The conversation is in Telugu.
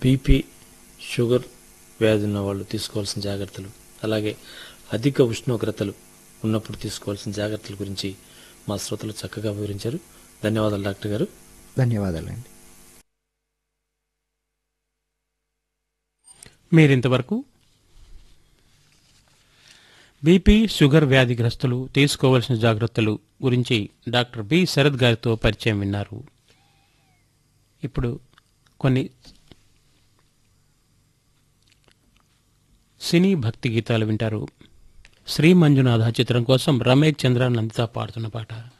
బీపీ షుగర్ వ్యాధి ఉన్న వాళ్ళు తీసుకోవాల్సిన జాగ్రత్తలు అలాగే అధిక ఉష్ణోగ్రతలు ఉన్నప్పుడు తీసుకోవాల్సిన జాగ్రత్తల గురించి మా శ్రోతలు చక్కగా వివరించారు ధన్యవాదాలు డాక్టర్ గారు ధన్యవాదాలండి మీరింతవరకు బీపీ షుగర్ వ్యాధిగ్రస్తులు తీసుకోవాల్సిన జాగ్రత్తలు గురించి డాక్టర్ బి శరత్ గారితో పరిచయం విన్నారు ఇప్పుడు కొన్ని సినీ భక్తి గీతాలు వింటారు శ్రీ మంజునాథ చిత్రం కోసం రమేష్ చంద్ర నందిత పాడుతున్న పాట